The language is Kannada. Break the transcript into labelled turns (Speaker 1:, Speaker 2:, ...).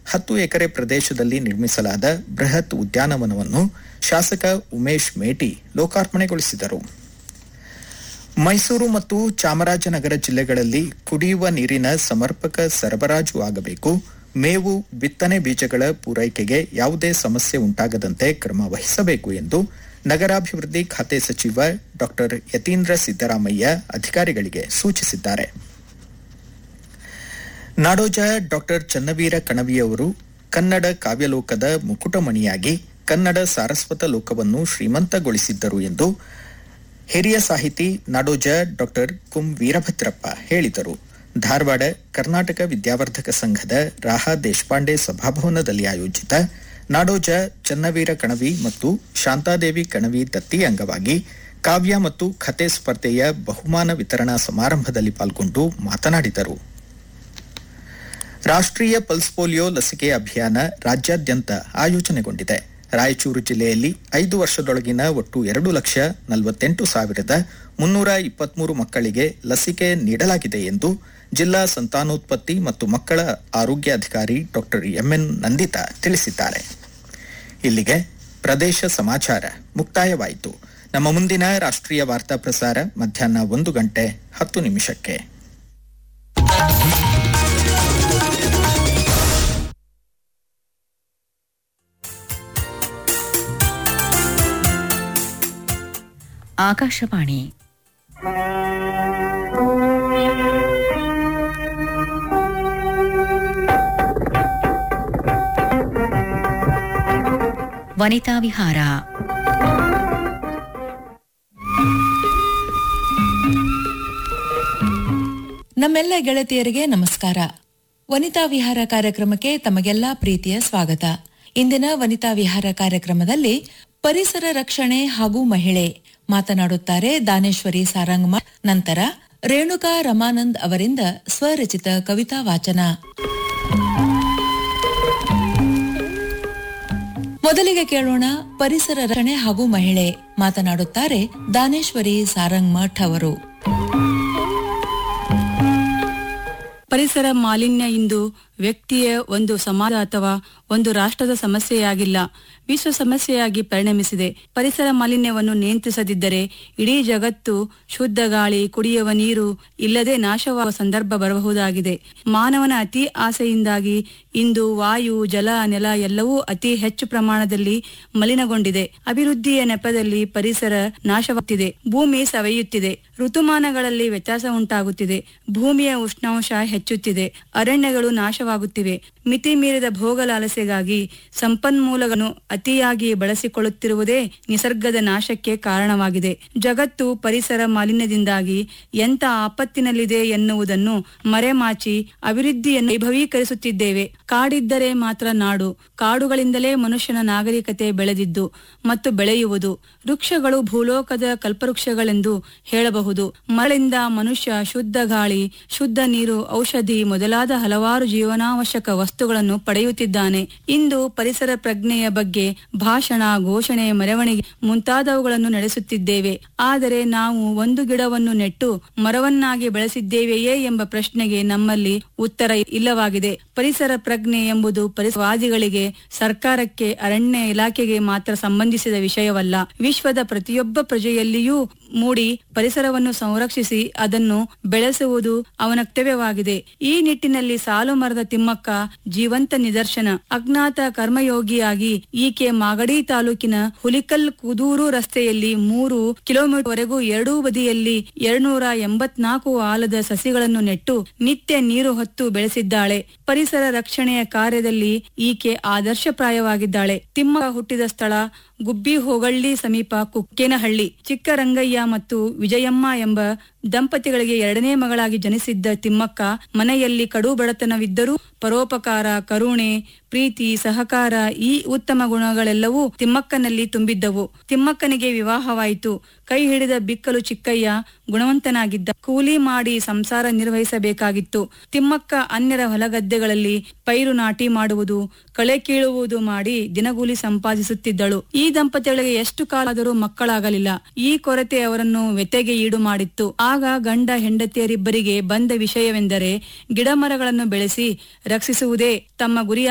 Speaker 1: ಹತ್ತು ಎಕರೆ ಪ್ರದೇಶದಲ್ಲಿ ನಿರ್ಮಿಸಲಾದ ಬೃಹತ್ ಉದ್ಯಾನವನವನ್ನು ಶಾಸಕ ಉಮೇಶ್ ಮೇಟಿ ಲೋಕಾರ್ಪಣೆಗೊಳಿಸಿದರು ಮೈಸೂರು ಮತ್ತು ಚಾಮರಾಜನಗರ ಜಿಲ್ಲೆಗಳಲ್ಲಿ ಕುಡಿಯುವ ನೀರಿನ ಸಮರ್ಪಕ ಸರಬರಾಜು ಆಗಬೇಕು ಮೇವು ಬಿತ್ತನೆ ಬೀಜಗಳ ಪೂರೈಕೆಗೆ ಯಾವುದೇ ಸಮಸ್ಯೆ ಉಂಟಾಗದಂತೆ ಕ್ರಮ ವಹಿಸಬೇಕು ಎಂದು ನಗರಾಭಿವೃದ್ಧಿ ಖಾತೆ ಸಚಿವ ಡಾ ಯತೀಂದ್ರ ಸಿದ್ದರಾಮಯ್ಯ ಅಧಿಕಾರಿಗಳಿಗೆ ಸೂಚಿಸಿದ್ದಾರೆ ನಾಡೋಜ ಡಾ ಚನ್ನವೀರ ಕಣವಿಯವರು ಕನ್ನಡ ಕಾವ್ಯಲೋಕದ ಮುಕುಟಮಣಿಯಾಗಿ ಕನ್ನಡ ಸಾರಸ್ವತ ಲೋಕವನ್ನು ಶ್ರೀಮಂತಗೊಳಿಸಿದ್ದರು ಎಂದು ಹಿರಿಯ ಸಾಹಿತಿ ನಾಡೋಜ ಡಾ ಕುಂ ವೀರಭದ್ರಪ್ಪ ಹೇಳಿದರು ಧಾರವಾಡ ಕರ್ನಾಟಕ ವಿದ್ಯಾವರ್ಧಕ ಸಂಘದ ರಾಹಾ ದೇಶಪಾಂಡೆ ಸಭಾಭವನದಲ್ಲಿ ಆಯೋಜಿತ ನಾಡೋಜ ಚನ್ನವೀರ ಕಣವಿ ಮತ್ತು ಶಾಂತಾದೇವಿ ಕಣವಿ ದತ್ತಿ ಅಂಗವಾಗಿ ಕಾವ್ಯ ಮತ್ತು ಕಥೆ ಸ್ಪರ್ಧೆಯ ಬಹುಮಾನ ವಿತರಣಾ ಸಮಾರಂಭದಲ್ಲಿ ಪಾಲ್ಗೊಂಡು ಮಾತನಾಡಿದರು ರಾಷ್ಟ್ರೀಯ ಪಲ್ಸ್ ಪೋಲಿಯೋ ಲಸಿಕೆ ಅಭಿಯಾನ ರಾಜ್ಯಾದ್ಯಂತ ಆಯೋಜನೆಗೊಂಡಿದೆ ರಾಯಚೂರು ಜಿಲ್ಲೆಯಲ್ಲಿ ಐದು ವರ್ಷದೊಳಗಿನ ಒಟ್ಟು ಎರಡು ಲಕ್ಷ ನಲವತ್ತೆಂಟು ಸಾವಿರದ ಮುನ್ನೂರ ಇಪ್ಪತ್ಮೂರು ಮಕ್ಕಳಿಗೆ ಲಸಿಕೆ ನೀಡಲಾಗಿದೆ ಎಂದು ಜಿಲ್ಲಾ ಸಂತಾನೋತ್ಪತ್ತಿ ಮತ್ತು ಮಕ್ಕಳ ಆರೋಗ್ಯಾಧಿಕಾರಿ ಡಾ ಎಂಎನ್ ನಂದಿತಾ ತಿಳಿಸಿದ್ದಾರೆ ಇಲ್ಲಿಗೆ ಪ್ರದೇಶ ಸಮಾಚಾರ ಮುಕ್ತಾಯವಾಯಿತು ನಮ್ಮ ಮುಂದಿನ ರಾಷ್ಟ್ರೀಯ ವಾರ್ತಾ ಪ್ರಸಾರ ಮಧ್ಯಾಹ್ನ ಒಂದು ಗಂಟೆ ಹತ್ತು ನಿಮಿಷಕ್ಕೆ
Speaker 2: ಆಕಾಶವಾಣಿ ವನಿತಾ ವಿಹಾರ
Speaker 3: ನಮ್ಮೆಲ್ಲ ಗೆಳತಿಯರಿಗೆ ನಮಸ್ಕಾರ ವನಿತಾ ವಿಹಾರ ಕಾರ್ಯಕ್ರಮಕ್ಕೆ ತಮಗೆಲ್ಲ ಪ್ರೀತಿಯ ಸ್ವಾಗತ ಇಂದಿನ ವನಿತಾ ವಿಹಾರ ಕಾರ್ಯಕ್ರಮದಲ್ಲಿ ಪರಿಸರ ರಕ್ಷಣೆ ಹಾಗೂ ಮಹಿಳೆ ಮಾತನಾಡುತ್ತಾರೆ ದಾನೇಶ್ವರಿ ಸಾರಂಗಮ ನಂತರ ರೇಣುಕಾ ರಮಾನಂದ್ ಅವರಿಂದ ಸ್ವರಚಿತ ಕವಿತಾ ವಾಚನ ಮೊದಲಿಗೆ ಕೇಳೋಣ ಪರಿಸರ ರಕ್ಷಣೆ ಹಾಗೂ ಮಹಿಳೆ ಮಾತನಾಡುತ್ತಾರೆ ದಾನೇಶ್ವರಿ ಸಾರಂಗ್ಮಠ್ ಅವರು
Speaker 4: ಪರಿಸರ ಮಾಲಿನ್ಯ ಇಂದು ವ್ಯಕ್ತಿಯ ಒಂದು ಸಮಾಜ ಅಥವಾ ಒಂದು ರಾಷ್ಟ್ರದ ಸಮಸ್ಯೆಯಾಗಿಲ್ಲ ವಿಶ್ವ ಸಮಸ್ಯೆಯಾಗಿ ಪರಿಣಮಿಸಿದೆ ಪರಿಸರ ಮಾಲಿನ್ಯವನ್ನು ನಿಯಂತ್ರಿಸದಿದ್ದರೆ ಇಡೀ ಜಗತ್ತು ಶುದ್ಧ ಗಾಳಿ ಕುಡಿಯುವ ನೀರು ಇಲ್ಲದೆ ನಾಶವಾಗುವ ಸಂದರ್ಭ ಬರಬಹುದಾಗಿದೆ ಮಾನವನ ಅತಿ ಆಸೆಯಿಂದಾಗಿ ಇಂದು ವಾಯು ಜಲ ನೆಲ ಎಲ್ಲವೂ ಅತಿ ಹೆಚ್ಚು ಪ್ರಮಾಣದಲ್ಲಿ ಮಲಿನಗೊಂಡಿದೆ ಅಭಿವೃದ್ಧಿಯ ನೆಪದಲ್ಲಿ ಪರಿಸರ ನಾಶವಾಗುತ್ತಿದೆ ಭೂಮಿ ಸವೆಯುತ್ತಿದೆ ಋತುಮಾನಗಳಲ್ಲಿ ವ್ಯತ್ಯಾಸ ಉಂಟಾಗುತ್ತಿದೆ ಭೂಮಿಯ ಉಷ್ಣಾಂಶ ಹೆಚ್ಚುತ್ತಿದೆ ಅರಣ್ಯಗಳು ನಾಶವಾಗುತ್ತಿವೆ ಮಿತಿ ಮೀರಿದ ಭೋಗಲಾಲಸೆಗಾಗಿ ಸಂಪನ್ಮೂಲಗಳನ್ನು ಅತಿಯಾಗಿ ಬಳಸಿಕೊಳ್ಳುತ್ತಿರುವುದೇ ನಿಸರ್ಗದ ನಾಶಕ್ಕೆ ಕಾರಣವಾಗಿದೆ ಜಗತ್ತು ಪರಿಸರ ಮಾಲಿನ್ಯದಿಂದಾಗಿ ಎಂತ ಆಪತ್ತಿನಲ್ಲಿದೆ ಎನ್ನುವುದನ್ನು ಮರೆಮಾಚಿ ಅಭಿವೃದ್ಧಿಯನ್ನು ವೈಭವೀಕರಿಸುತ್ತಿದ್ದೇವೆ ಕಾಡಿದ್ದರೆ ಮಾತ್ರ ನಾಡು ಕಾಡುಗಳಿಂದಲೇ ಮನುಷ್ಯನ ನಾಗರಿಕತೆ ಬೆಳೆದಿದ್ದು ಮತ್ತು ಬೆಳೆಯುವುದು ವೃಕ್ಷಗಳು ಭೂಲೋಕದ ಕಲ್ಪವೃಕ್ಷಗಳೆಂದು ಹೇಳಬಹುದು ಮರಳಿಂದ ಮನುಷ್ಯ ಶುದ್ಧ ಗಾಳಿ ಶುದ್ಧ ನೀರು ಔಷಧಿ ಮೊದಲಾದ ಹಲವಾರು ಜೀವನಾವಶ್ಯಕ ವಸ್ತುಗಳನ್ನು ಪಡೆಯುತ್ತಿದ್ದಾನೆ ಇಂದು ಪರಿಸರ ಪ್ರಜ್ಞೆಯ ಬಗ್ಗೆ ಭಾಷಣ ಘೋಷಣೆ ಮೆರವಣಿಗೆ ಮುಂತಾದವುಗಳನ್ನು ನಡೆಸುತ್ತಿದ್ದೇವೆ ಆದರೆ ನಾವು ಒಂದು ಗಿಡವನ್ನು ನೆಟ್ಟು ಮರವನ್ನಾಗಿ ಬೆಳೆಸಿದ್ದೇವೆಯೇ ಎಂಬ ಪ್ರಶ್ನೆಗೆ ನಮ್ಮಲ್ಲಿ ಉತ್ತರ ಇಲ್ಲವಾಗಿದೆ ಪರಿಸರ ಪ್ರಜ್ಞೆ ಎಂಬುದು ಪರಿಸರವಾದಿಗಳಿಗೆ ಸರ್ಕಾರಕ್ಕೆ ಅರಣ್ಯ ಇಲಾಖೆಗೆ ಮಾತ್ರ ಸಂಬಂಧಿಸಿದ ವಿಷಯವಲ್ಲ ವಿಶ್ವದ ಪ್ರತಿಯೊಬ್ಬ ಪ್ರಜೆಯಲ್ಲಿಯೂ ಮೂಡಿ ಪರಿಸರವನ್ನು ಸಂರಕ್ಷಿಸಿ ಅದನ್ನು ಬೆಳೆಸುವುದು ಅವನ ಕರ್ತವ್ಯವಾಗಿದೆ ಈ ನಿಟ್ಟಿನಲ್ಲಿ ಸಾಲು ಮರದ ತಿಮ್ಮಕ್ಕ ಜೀವಂತ ನಿದರ್ಶನ ಅಜ್ಞಾತ ಕರ್ಮಯೋಗಿಯಾಗಿ ಈಕೆ ಮಾಗಡಿ ತಾಲೂಕಿನ ಹುಲಿಕಲ್ ಕುದೂರು ರಸ್ತೆಯಲ್ಲಿ ಮೂರು ಕಿಲೋಮೀಟರ್ ವರೆಗೂ ಎರಡೂ ಬದಿಯಲ್ಲಿ ಎರಡ್ನೂರ ಎಂಬತ್ನಾಲ್ಕು ಆಲದ ಸಸಿಗಳನ್ನು ನೆಟ್ಟು ನಿತ್ಯ ನೀರು ಹೊತ್ತು ಬೆಳೆಸಿದ್ದಾಳೆ ಪರಿಸರ ರಕ್ಷಣೆಯ ಕಾರ್ಯದಲ್ಲಿ ಈಕೆ ಆದರ್ಶಪ್ರಾಯವಾಗಿದ್ದಾಳೆ ತಿಮ್ಮ ಹುಟ್ಟಿದ ಸ್ಥಳ ಗುಬ್ಬಿ ಹೋಗಳ್ಳಿ ಸಮೀಪ ಕುಕ್ಕೇನಹಳ್ಳಿ ಚಿಕ್ಕರಂಗಯ್ಯ ಮತ್ತು ವಿಜಯಮ್ಮ ಎಂಬ ದಂಪತಿಗಳಿಗೆ ಎರಡನೇ ಮಗಳಾಗಿ ಜನಿಸಿದ್ದ ತಿಮ್ಮಕ್ಕ ಮನೆಯಲ್ಲಿ ಕಡು ಬಡತನವಿದ್ದರೂ ಪರೋಪಕಾರ ಕರುಣೆ ಪ್ರೀತಿ ಸಹಕಾರ ಈ ಉತ್ತಮ ಗುಣಗಳೆಲ್ಲವೂ ತಿಮ್ಮಕ್ಕನಲ್ಲಿ ತುಂಬಿದ್ದವು ತಿಮ್ಮಕ್ಕನಿಗೆ ವಿವಾಹವಾಯಿತು ಕೈ ಹಿಡಿದ ಬಿಕ್ಕಲು ಚಿಕ್ಕಯ್ಯ ಗುಣವಂತನಾಗಿದ್ದ ಕೂಲಿ ಮಾಡಿ ಸಂಸಾರ ನಿರ್ವಹಿಸಬೇಕಾಗಿತ್ತು ತಿಮ್ಮಕ್ಕ ಅನ್ಯರ ಹೊಲಗದ್ದೆಗಳಲ್ಲಿ ಪೈರು ನಾಟಿ ಮಾಡುವುದು ಕಳೆ ಕೀಳುವುದು ಮಾಡಿ ದಿನಗೂಲಿ ಸಂಪಾದಿಸುತ್ತಿದ್ದಳು ಈ ದಂಪತಿಗಳಿಗೆ ಎಷ್ಟು ಕಾಲಾದರೂ ಮಕ್ಕಳಾಗಲಿಲ್ಲ ಈ ಕೊರತೆ ಅವರನ್ನು ವ್ಯತೆಗೆ ಈಡು ಮಾಡಿತ್ತು ಆಗ ಗಂಡ ಹೆಂಡತಿಯರಿಬ್ಬರಿಗೆ ಬಂದ ವಿಷಯವೆಂದರೆ ಗಿಡಮರಗಳನ್ನು ಬೆಳೆಸಿ ರಕ್ಷಿಸುವುದೇ ತಮ್ಮ ಗುರಿಯ